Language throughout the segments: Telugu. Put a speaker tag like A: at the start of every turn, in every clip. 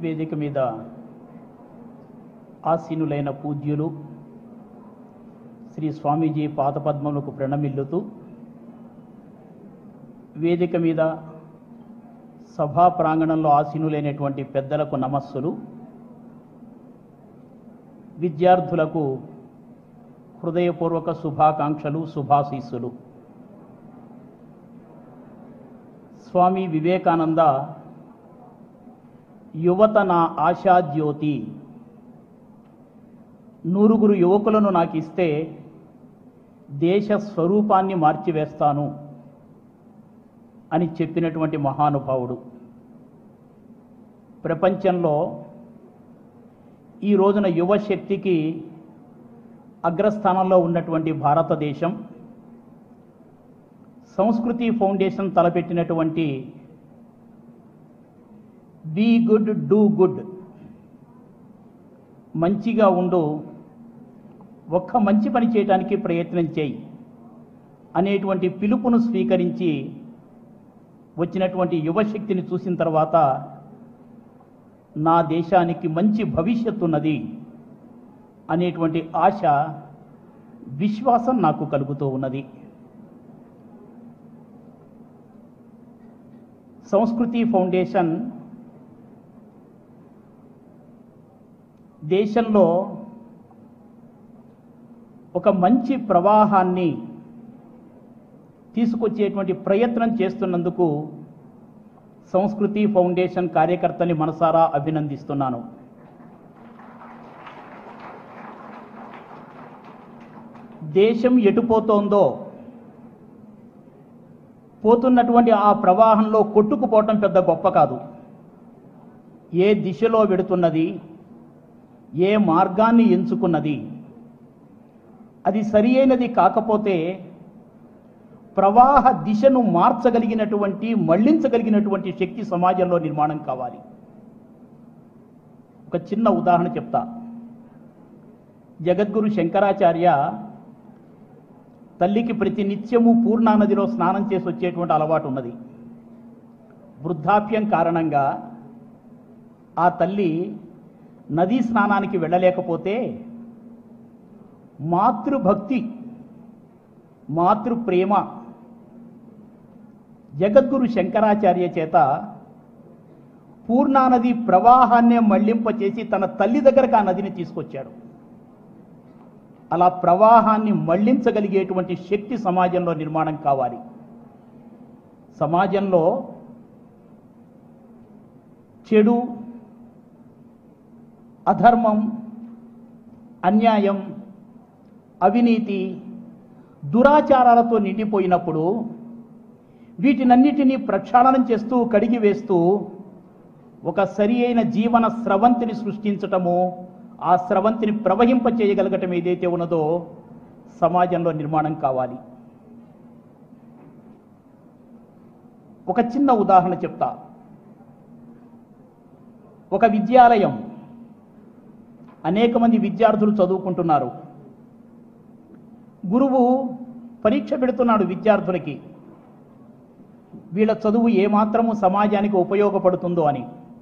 A: వేదిక మీద ఆసీనులైన పూజ్యులు శ్రీ స్వామీజీ పాదపద్మములకు ప్రణమిల్లుతూ వేదిక మీద సభా ప్రాంగణంలో ఆసీనులైనటువంటి పెద్దలకు నమస్సులు విద్యార్థులకు హృదయపూర్వక శుభాకాంక్షలు శుభాశీస్సులు స్వామి వివేకానంద యువత నా ఆశాజ్యోతి నూరుగురు యువకులను నాకు ఇస్తే దేశ స్వరూపాన్ని మార్చివేస్తాను అని చెప్పినటువంటి మహానుభావుడు ప్రపంచంలో ఈ రోజున యువశక్తికి అగ్రస్థానంలో ఉన్నటువంటి భారతదేశం సంస్కృతి ఫౌండేషన్ తలపెట్టినటువంటి బీ గుడ్ డూ గుడ్ మంచిగా ఉండు ఒక్క మంచి పని చేయడానికి ప్రయత్నం చేయి అనేటువంటి పిలుపును స్వీకరించి వచ్చినటువంటి యువశక్తిని చూసిన తర్వాత నా దేశానికి మంచి భవిష్యత్తు ఉన్నది అనేటువంటి ఆశ విశ్వాసం నాకు కలుగుతూ ఉన్నది సంస్కృతి ఫౌండేషన్ దేశంలో ఒక మంచి ప్రవాహాన్ని తీసుకొచ్చేటువంటి ప్రయత్నం చేస్తున్నందుకు సంస్కృతి ఫౌండేషన్ కార్యకర్తని మనసారా అభినందిస్తున్నాను దేశం ఎటుపోతోందో పోతున్నటువంటి ఆ ప్రవాహంలో కొట్టుకుపోవటం పెద్ద గొప్ప కాదు ఏ దిశలో వెడుతున్నది ఏ మార్గాన్ని ఎంచుకున్నది అది సరి అయినది కాకపోతే ప్రవాహ దిశను మార్చగలిగినటువంటి మళ్లించగలిగినటువంటి శక్తి సమాజంలో నిర్మాణం కావాలి ఒక చిన్న ఉదాహరణ చెప్తా జగద్గురు శంకరాచార్య తల్లికి ప్రతి నిత్యము పూర్ణానదిలో స్నానం చేసి వచ్చేటువంటి అలవాటు ఉన్నది వృద్ధాప్యం కారణంగా ఆ తల్లి నదీ స్నానానికి వెళ్ళలేకపోతే మాతృభక్తి మాతృప్రేమ జగద్గురు శంకరాచార్య చేత పూర్ణానది ప్రవాహాన్నే మళ్లింపచేసి తన తల్లి దగ్గరకు ఆ నదిని తీసుకొచ్చాడు అలా ప్రవాహాన్ని మళ్లించగలిగేటువంటి శక్తి సమాజంలో నిర్మాణం కావాలి సమాజంలో చెడు అధర్మం అన్యాయం అవినీతి దురాచారాలతో నిండిపోయినప్పుడు వీటినన్నిటినీ ప్రక్షాళనం చేస్తూ కడిగి వేస్తూ ఒక సరి అయిన జీవన స్రవంతిని సృష్టించటము ఆ స్రవంతిని ప్రవహింప చేయగలగటం ఏదైతే ఉన్నదో సమాజంలో నిర్మాణం కావాలి ఒక చిన్న ఉదాహరణ చెప్తా ఒక విద్యాలయం అనేక మంది విద్యార్థులు చదువుకుంటున్నారు గురువు పరీక్ష పెడుతున్నాడు విద్యార్థులకి వీళ్ళ చదువు ఏమాత్రము సమాజానికి ఉపయోగపడుతుందో అని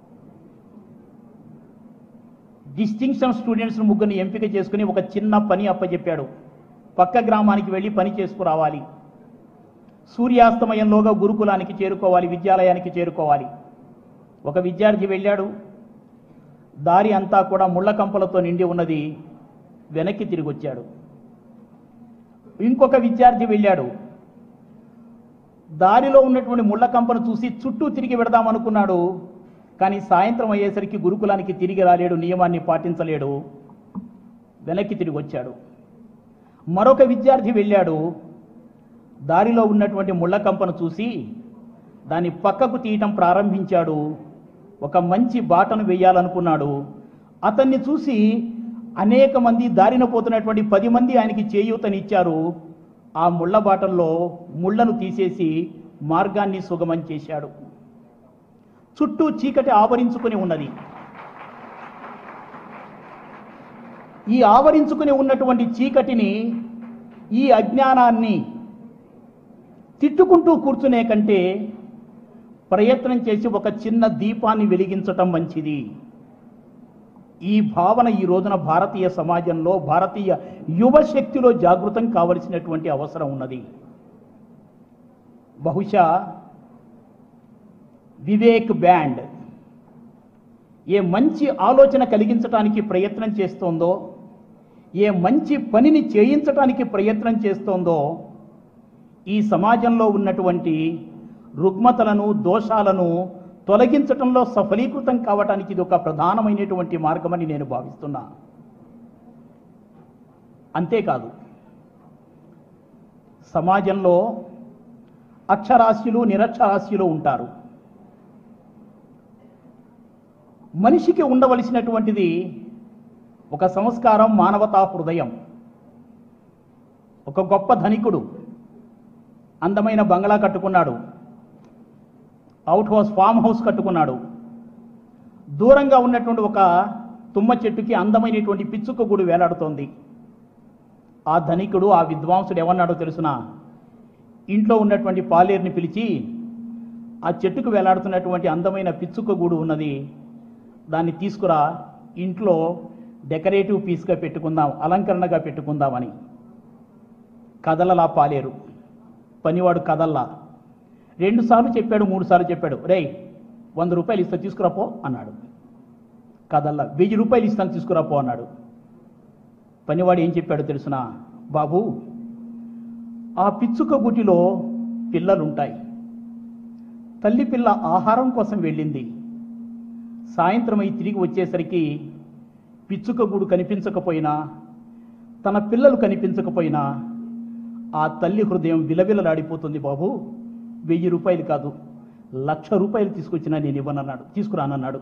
A: డిస్టింక్షన్ స్టూడెంట్స్ ముగ్గురిని ఎంపిక చేసుకుని ఒక చిన్న పని అప్పచెప్పాడు పక్క గ్రామానికి వెళ్ళి పని చేసుకురావాలి సూర్యాస్తమయంలోగా గురుకులానికి చేరుకోవాలి విద్యాలయానికి చేరుకోవాలి ఒక విద్యార్థి వెళ్ళాడు దారి అంతా కూడా ముళ్ళ కంపలతో నిండి ఉన్నది వెనక్కి తిరిగి వచ్చాడు ఇంకొక విద్యార్థి వెళ్ళాడు దారిలో ఉన్నటువంటి ముళ్ళ కంపను చూసి చుట్టూ తిరిగి పెడదామనుకున్నాడు కానీ సాయంత్రం అయ్యేసరికి గురుకులానికి తిరిగి రాలేడు నియమాన్ని పాటించలేడు వెనక్కి తిరిగి వచ్చాడు మరొక విద్యార్థి వెళ్ళాడు దారిలో ఉన్నటువంటి ముళ్ళ కంపను చూసి దాన్ని పక్కకు తీయటం ప్రారంభించాడు ఒక మంచి బాటను వేయాలనుకున్నాడు అతన్ని చూసి అనేక మంది దారిన పోతున్నటువంటి పది మంది ఆయనకి చేయూతనిచ్చారు ఆ ముళ్ళ బాటల్లో ముళ్ళను తీసేసి మార్గాన్ని సుగమం చేశాడు చుట్టూ చీకటి ఆవరించుకుని ఉన్నది ఈ ఆవరించుకుని ఉన్నటువంటి చీకటిని ఈ అజ్ఞానాన్ని తిట్టుకుంటూ కూర్చునే కంటే ప్రయత్నం చేసి ఒక చిన్న దీపాన్ని వెలిగించటం మంచిది ఈ భావన ఈ రోజున భారతీయ సమాజంలో భారతీయ యువ శక్తిలో జాగృతం కావలసినటువంటి అవసరం ఉన్నది బహుశా వివేక్ బ్యాండ్ ఏ మంచి ఆలోచన కలిగించడానికి ప్రయత్నం చేస్తోందో ఏ మంచి పనిని చేయించడానికి ప్రయత్నం చేస్తోందో ఈ సమాజంలో ఉన్నటువంటి రుగ్మతలను దోషాలను తొలగించటంలో సఫలీకృతం కావటానికి ఇది ఒక ప్రధానమైనటువంటి మార్గమని నేను భావిస్తున్నా అంతేకాదు సమాజంలో అక్షరాస్యులు నిరక్షరాస్యులు ఉంటారు మనిషికి ఉండవలసినటువంటిది ఒక సంస్కారం మానవతా హృదయం ఒక గొప్ప ధనికుడు అందమైన బంగ్లా కట్టుకున్నాడు అవుట్ హౌస్ ఫామ్ హౌస్ కట్టుకున్నాడు దూరంగా ఉన్నటువంటి ఒక తుమ్మ చెట్టుకి అందమైనటువంటి పిచ్చుక గూడు వేలాడుతోంది ఆ ధనికుడు ఆ విద్వాంసుడు ఏమన్నాడో తెలుసునా ఇంట్లో ఉన్నటువంటి పాలేరుని పిలిచి ఆ చెట్టుకు వేలాడుతున్నటువంటి అందమైన పిచ్చుక గూడు ఉన్నది దాన్ని తీసుకురా ఇంట్లో డెకరేటివ్ పీస్గా పెట్టుకుందాం అలంకరణగా పెట్టుకుందామని కదలలా పాలేరు పనివాడు కదల్లా రెండుసార్లు చెప్పాడు మూడు సార్లు చెప్పాడు రేయ్ వంద రూపాయలు ఇస్తా తీసుకురాపో అన్నాడు కదల్లా వెయ్యి రూపాయలు ఇస్తాను తీసుకురాపో అన్నాడు పనివాడు ఏం చెప్పాడు తెలుసునా బాబు ఆ పిచ్చుక గుటిలో పిల్లలుంటాయి తల్లి పిల్ల ఆహారం కోసం వెళ్ళింది సాయంత్రం అయి తిరిగి వచ్చేసరికి పిచ్చుక గూడు కనిపించకపోయినా తన పిల్లలు కనిపించకపోయినా ఆ తల్లి హృదయం విలవిలలాడిపోతుంది బాబు వెయ్యి రూపాయలు కాదు లక్ష రూపాయలు తీసుకొచ్చినా నేను ఇవ్వనన్నాడు తీసుకురానన్నాడు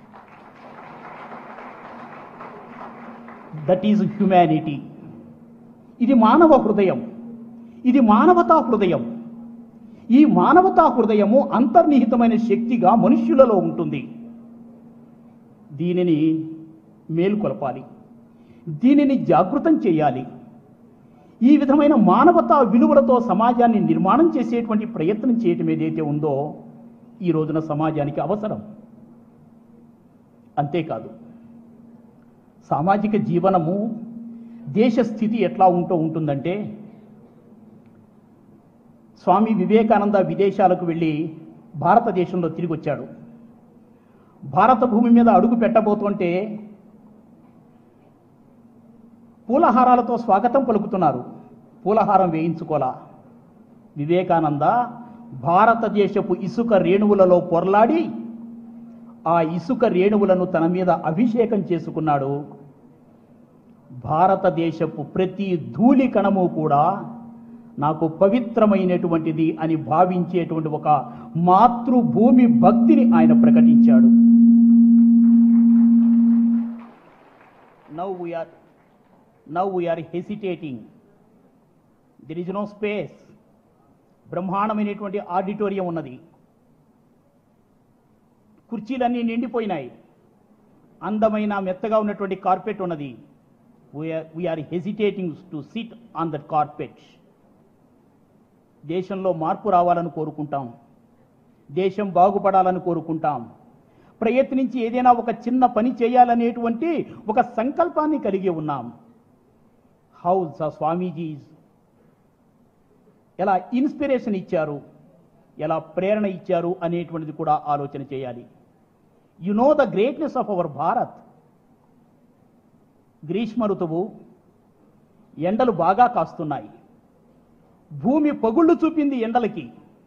A: దట్ ఈజ్ హ్యుమానిటీ ఇది మానవ హృదయం ఇది మానవతా హృదయం ఈ మానవతా హృదయము అంతర్నిహితమైన శక్తిగా మనుష్యులలో ఉంటుంది దీనిని మేలుకొలపాలి దీనిని జాగృతం చేయాలి ఈ విధమైన మానవతా విలువలతో సమాజాన్ని నిర్మాణం చేసేటువంటి ప్రయత్నం చేయటం ఏదైతే ఉందో ఈ రోజున సమాజానికి అవసరం అంతేకాదు సామాజిక జీవనము దేశ స్థితి ఎట్లా ఉంటూ ఉంటుందంటే స్వామి వివేకానంద విదేశాలకు వెళ్ళి భారతదేశంలో తిరిగి వచ్చాడు భారత భూమి మీద అడుగు పెట్టబోతుంటే పూలహారాలతో స్వాగతం పలుకుతున్నారు పూలహారం వేయించుకోలా వివేకానంద భారతదేశపు ఇసుక రేణువులలో పొరలాడి ఆ ఇసుక రేణువులను తన మీద అభిషేకం చేసుకున్నాడు భారతదేశపు ప్రతి ధూళి కణము కూడా నాకు పవిత్రమైనటువంటిది అని భావించేటువంటి ఒక మాతృభూమి భక్తిని ఆయన ప్రకటించాడు now we're now we're hesitating there is no space బ్రహ్మాండమైనటువంటి ఆడిటోరియం ఉన్నది కుర్చీలన్నీ నిండిపోయినాయి అందమైన మెత్తగా ఉన్నటువంటి కార్పెట్ ఉన్నది we're hesitating to sit on that carpet దేశంలో మార్పు రావాలని కోరుకుంటాం దేశం బాగుపడాలని కోరుకుంటాం ప్రయత్నించి ఏదైనా ఒక చిన్న పని చేయాలనేటువంటి ఒక సంకల్పాన్ని కలిగి ఉన్నాం హౌ ద స్వామీజీ ఎలా ఇన్స్పిరేషన్ ఇచ్చారు ఎలా ప్రేరణ ఇచ్చారు అనేటువంటిది కూడా ఆలోచన చేయాలి you know the greatness of our Bharat గ్రీష్మ ఋతువు ఎండలు బాగా కాస్తున్నాయి భూమి పగుళ్ళు చూపింది ఎండలకి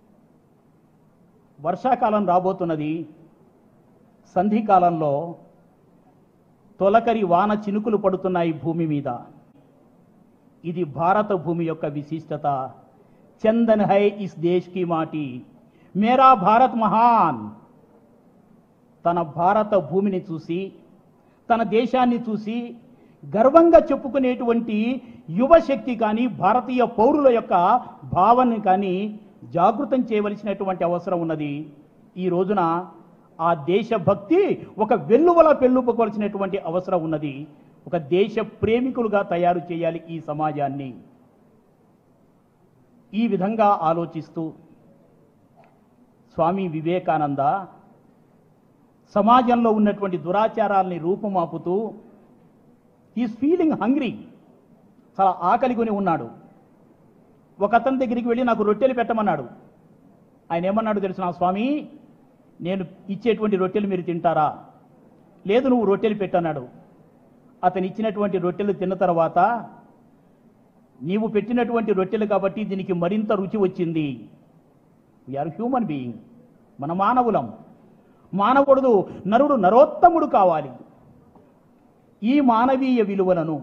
A: వర్షాకాలం రాబోతున్నది సంధికాలంలో తొలకరి వాన చినుకులు పడుతున్నాయి భూమి మీద ఇది భారత భూమి యొక్క విశిష్టత చందన్ హై ఇస్ దేశ్ కి మాటి మేరా భారత్ మహాన్ తన భారత భూమిని చూసి తన దేశాన్ని చూసి గర్వంగా చెప్పుకునేటువంటి యువశక్తి కానీ భారతీయ పౌరుల యొక్క భావనని కానీ జాగృతం చేయవలసినటువంటి అవసరం ఉన్నది ఈ రోజున ఆ దేశభక్తి ఒక వెల్లువల పెళ్ళుపవలసినటువంటి అవసరం ఉన్నది ఒక దేశ ప్రేమికులుగా తయారు చేయాలి ఈ సమాజాన్ని ఈ విధంగా ఆలోచిస్తూ స్వామి వివేకానంద సమాజంలో ఉన్నటువంటి దురాచారాల్ని రూపుమాపుతూ ఈజ్ ఫీలింగ్ హంగ్రీ చాలా ఆకలి కొని ఉన్నాడు ఒక అతని దగ్గరికి వెళ్ళి నాకు రొట్టెలు పెట్టమన్నాడు ఆయన ఏమన్నాడు తెలిసిన స్వామి నేను ఇచ్చేటువంటి రొట్టెలు మీరు తింటారా లేదు నువ్వు రొట్టెలు పెట్టన్నాడు అతను ఇచ్చినటువంటి రొట్టెలు తిన్న తర్వాత నీవు పెట్టినటువంటి రొట్టెలు కాబట్టి దీనికి మరింత రుచి వచ్చింది వీఆర్ హ్యూమన్ బీయింగ్ మన మానవులం మానవుడు నరుడు నరోత్తముడు కావాలి ఈ మానవీయ విలువలను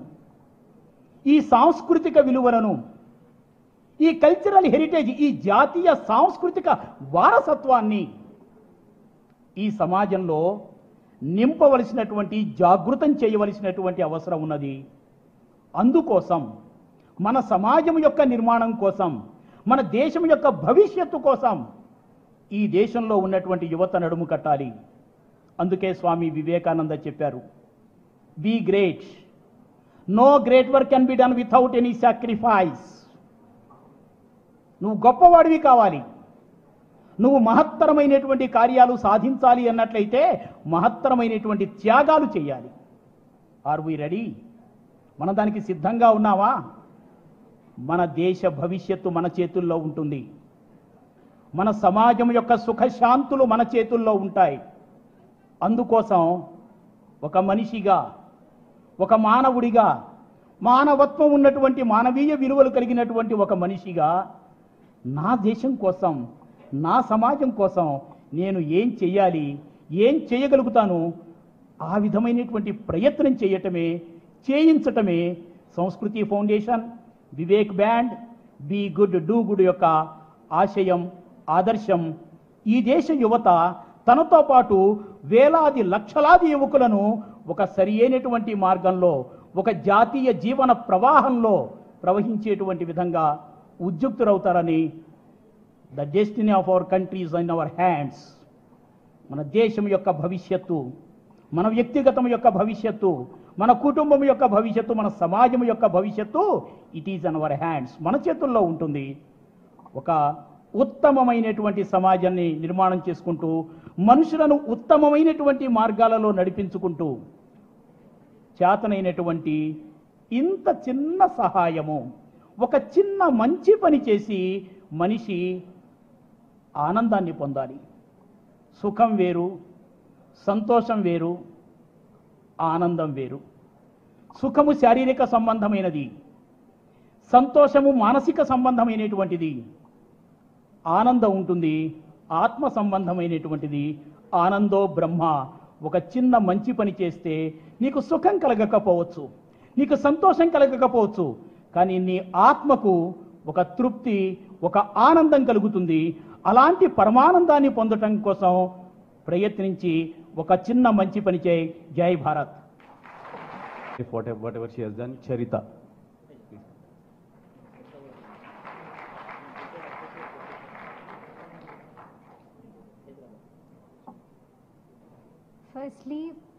A: ఈ సాంస్కృతిక విలువలను ఈ కల్చరల్ హెరిటేజ్ ఈ జాతీయ సాంస్కృతిక వారసత్వాన్ని ఈ సమాజంలో నింపవలసినటువంటి జాగృతం చేయవలసినటువంటి అవసరం ఉన్నది అందుకోసం మన సమాజం యొక్క నిర్మాణం కోసం మన దేశం యొక్క భవిష్యత్తు కోసం ఈ దేశంలో ఉన్నటువంటి యువత నడుము కట్టాలి అందుకే స్వామి వివేకానంద చెప్పారు be great no great work can be done without any sacrifice నువ్వు గొప్పవాడివి కావాలి నువ్వు మహత్తరమైనటువంటి కార్యాలు సాధించాలి అన్నట్లయితే మహత్తరమైనటువంటి త్యాగాలు చేయాలి ఆర్ వి రెడీ మనం దానికి సిద్ధంగా ఉన్నావా మన దేశ భవిష్యత్తు మన చేతుల్లో ఉంటుంది మన సమాజం యొక్క సుఖశాంతులు మన చేతుల్లో ఉంటాయి అందుకోసం ఒక మనిషిగా ఒక మానవుడిగా మానవత్వం ఉన్నటువంటి మానవీయ విలువలు కలిగినటువంటి ఒక మనిషిగా నా దేశం కోసం నా సమాజం కోసం నేను ఏం చెయ్యాలి ఏం చేయగలుగుతాను ఆ విధమైనటువంటి ప్రయత్నం చేయటమే చేయించటమే Sanskriti foundation Vivekananda be good do good యొక్క ఆశయం ఆదర్శం ఈ దేశ యువత తనతో పాటు వేలాది లక్షలాది యువకులను ఒక సరి అయినటువంటి మార్గంలో ఒక జాతీయ జీవన ప్రవాహంలో ప్రవహించేటువంటి విధంగా ఉద్యుక్తులవుతారని the destiny of our countries in our hands మన దేశం యొక్క భవిష్యత్తు మన వ్యక్తిగతం యొక్క భవిష్యత్తు మన కుటుంబం యొక్క భవిష్యత్తు మన సమాజం యొక్క భవిష్యత్తు it is in our hands మన చేతుల్లో ఉంటుంది ఒక ఉత్తమమైనటువంటి సమాజాన్ని నిర్మాణం చేసుకుంటూ మనుషులను ఉత్తమమైనటువంటి మార్గాలలో నడిపించుకుంటూ చేతనైనటువంటి ఇంత చిన్న సహాయము ఒక చిన్న మంచి పని చేసి మనిషి ఆనందాన్ని పొందాలి సుఖం వేరు సంతోషం వేరు ఆనందం వేరు సుఖము శారీరక సంబంధమైనది సంతోషము మానసిక సంబంధమైనటువంటిది ఆనందం ఉంటుంది ఆత్మ సంబంధమైనటువంటిది ఆనందో బ్రహ్మ ఒక చిన్న మంచి పని చేస్తే నీకు సుఖం కలగకపోవచ్చు నీకు సంతోషం కలగకపోవచ్చు కానీ నీ ఆత్మకు ఒక తృప్తి ఒక ఆనందం కలుగుతుంది అలాంటి పరమానందాన్ని పొందటం కోసం ప్రయత్నించి ఒక చిన్న మంచి పని చేయి జై Bharat
B: if whatever, whatever she has done, Charita.
C: Firstly,